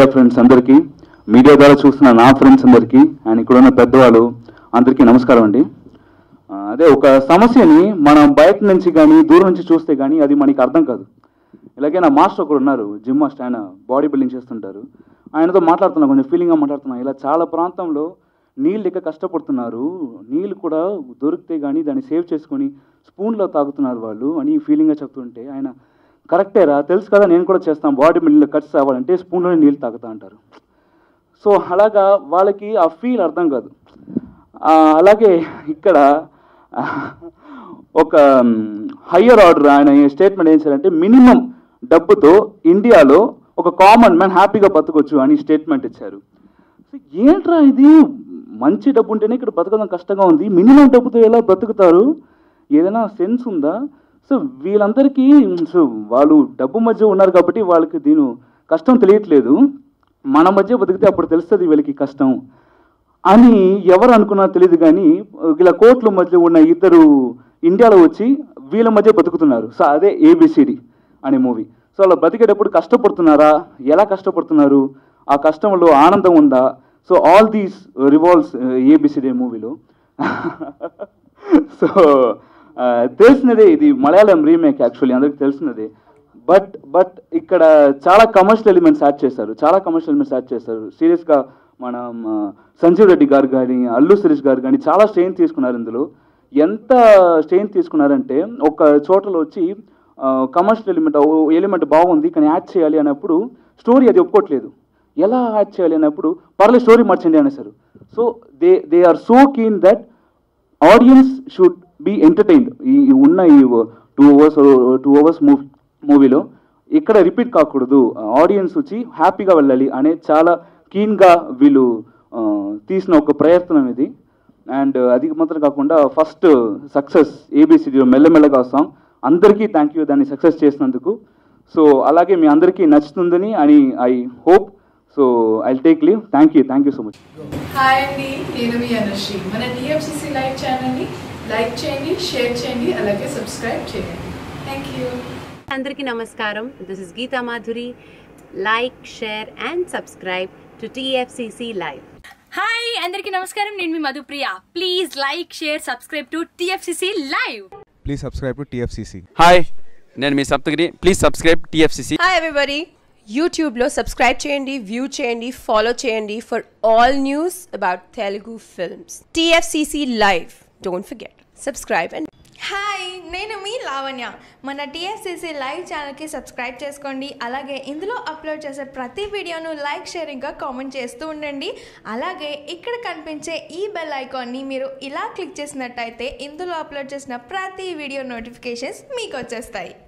Friends అందరికీ media ద్వారా చూస్తున్న నా ఫ్రెండ్స్ అందరికీ అండ్ ఇక్కడ ఉన్న పెద్దవాళ్ళు అందరికీ నమస్కారం అండి ఆ, అదే ఒక సమస్యని మనం బయట నుంచి కానీ దూరం నుంచి చూస్తే కానీ అది మనకి అర్థం కాదు ఇలాగే నా మాస్టర్ ఒకరు ఉన్నారు జిమ్ మాస్టర్ ఆయన బాడీ బిల్డింగ్ చేస్తుంటారు ఆయనతో మాట్లాడుతున్నా కొంచెం ఫీలింగ్గా మాట్లాడుతున్నా ఇలా చాలా ప్రాంతంలో నీళ్ళు లెక్క కష్టపడుతున్నారు నీళ్ళు కూడా దొరికితే కానీ దాన్ని సేవ్ చేసుకొని స్పూన్లో తాగుతున్నారు వాళ్ళు అని ఫీలింగ్గా చెప్తుంటే ఆయన కరెక్టేరా తెలుసు కదా నేను కూడా చేస్తాను బాడీ బిల్డింగ్లో ఖర్చు అవ్వాలంటే స్పూన్లోనే నీళ్ళు తాగుతా అంటారు సో అలాగా వాళ్ళకి ఆ ఫీల్ అర్థం కాదు ఆ, అలాగే ఇక్కడ ఆ, ఒక హయ్యర్ ఆర్డర్ ఆయన స్టేట్మెంట్ ఏం చేయాలంటే మినిమం డబ్బుతో ఇండియాలో ఒక కామన్ మ్యాన్ హ్యాపీగా బతకొచ్చు అని స్టేట్మెంట్ ఇచ్చారు సో ఏంట్రా ఇది మంచి డబ్బు ఉంటేనే ఇక్కడ బతకడం కష్టంగా ఉంది మినిమం డబ్బుతో ఎలా బ్రతుకుతారు ఏదైనా సెన్స్ ఉందా సో వీళ్ళందరికీ సో వాళ్ళు డబ్బు మధ్య ఉన్నారు కాబట్టి వాళ్ళకి దీని కష్టం తెలియట్లేదు మన మధ్య బతికితే అప్పుడు తెలుస్తుంది వీళ్ళకి కష్టం అని ఎవరు అనుకున్నా తెలియదు కానీ ఇలా కోట్ల మధ్య ఉన్న ఇద్దరు ఇండియాలో వచ్చి వీళ్ళ మధ్య బతుకుతున్నారు సో అదే ఏబిసిడి అనే మూవీ సో అలా బతికేటప్పుడు కష్టపడుతున్నారా ఎలా కష్టపడుతున్నారు ఆ కష్టంలో ఆనందం ఉందా so all these revolves ABCD మూవీలో సో తెలిసినదే ఇది మలయాళం రీమేక్ యాక్చువల్లీ అందరికి తెలిసినదే బట్ బట్ ఇక్కడ చాలా కమర్షియల్ ఎలిమెంట్స్ యాడ్ చేశారు చాలా కమర్షియల్ ఎలిమెంట్స్ యాడ్ చేశారు సీరియస్గా మనం ఆ, సంజీవ్ రెడ్డి గారు కానీ అల్లు శిరీష్ గారు కానీ చాలా స్ట్రెయిన్ తీసుకున్నారు ఇందులో ఎంత స్ట్రెయిన్ తీసుకున్నారంటే ఒక చోటలో వచ్చి కమర్షియల్ ఎలిమెంట్ ఎలిమెంట్ బాగుంది కానీ యాడ్ చేయాలి అన్నప్పుడు స్టోరీ అది ఒప్పుకోవట్లేదు ఎలా యాడ్ చేయాలి అన్నప్పుడు పర్లేదు స్టోరీ మార్చండి అనేసారు so they they are so keen that audience should be entertained ఈ ఈ ఉన్న ఈ two hours two hours movie మూవీలో ఇక్కడ రిపీట్ కాకూడదు ఆడియన్స్ వచ్చి హ్యాపీగా వెళ్ళాలి అనే చాలా కీన్గా వీళ్ళు ఆ, తీసిన ఒక ప్రయత్నం ఇది అండ్ అది మాత్రం కాకుండా ఫస్ట్ సక్సెస్ ఏబిసిడిలో మెల్లమెల్లగా సాంగ్ అందరికీ థ్యాంక్ యూ దాన్ని సక్సెస్ చేసినందుకు సో అలాగే మీ అందరికీ నచ్చుతుందని అని I hope so I take leave thank you thank you so much hi అండి నేను మీ అనుశ్రీ మన టీఎఫ్సిసి లైవ్ ఛానల్ని లైక్ చేయండి షేర్ చేయండి అలాగే సబ్స్క్రైబ్ చేయండి థ్యాంక్ యూ అందరికీ నమస్కారం this is Geetha Madhuri like share and subscribe to TFCC live hi అందరికీ నమస్కారం నేను మీ Madhupriya please like share subscribe to TFCC live Please subscribe to TFCC. Hi నేను మీ Saptagiri please subscribe TFCC hi everybody యూట్యూబ్లో సబ్స్క్రైబ్ చేయండి వ్యూ చేయండి ఫాలో చేయండి for all news about Telugu films TFCC live don't forget subscribe and hi నేను మీ లావణ్య మన TFCC live ఛానల్కి సబ్స్క్రైబ్ చేసుకోండి అలాగే ఇందులో అప్లోడ్ చేసే ప్రతి వీడియోను లైక్ షేర్ ఇంకా కామెంట్ చేస్తూ ఉండండి అలాగే ఇక్కడ కనిపించే ఈ బెల్ ఐకాన్ని మీరు ఇలా క్లిక్ చేసినట్టయితే ఇందులో అప్లోడ్ చేసిన ప్రతి వీడియో నోటిఫికేషన్స్ మీకు వచ్చేస్తాయి